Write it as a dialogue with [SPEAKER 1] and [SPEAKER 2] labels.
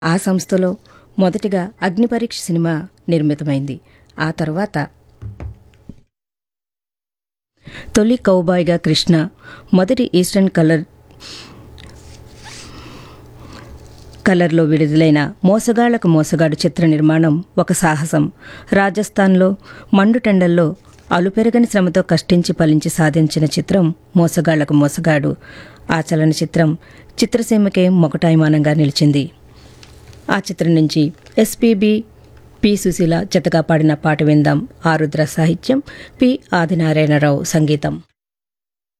[SPEAKER 1] ఆ సంస్థలో మొదటిగా అగ్నిపరీక్ష సినిమా నిర్మితమైంది ఆ తర్వాత తొలి కౌబాయ్గా కృష్ణ మొదటి ఈస్టర్న్ కలర్ కలర్లో విడుదలైన మోసగాళ్లకు మోసగాడు చిత్ర నిర్మాణం ఒక సాహసం రాజస్థాన్లో మండుటెండల్లో అలుపెరగని శ్రమతో కష్టించి ఫలించి సాధించిన చిత్రం మోసగాళ్లకు మోసగాడు ఆ చలనచిత్రం చిత్రసీమకే మొకటాయమానంగా నిలిచింది ఆ చిత్రం నుంచి ఎస్పీబి పి సుశీల జతగా పాడిన పాట విందాం ఆరుద్ర సాహిత్యం పి ఆదినారాయణరావు సంగీతం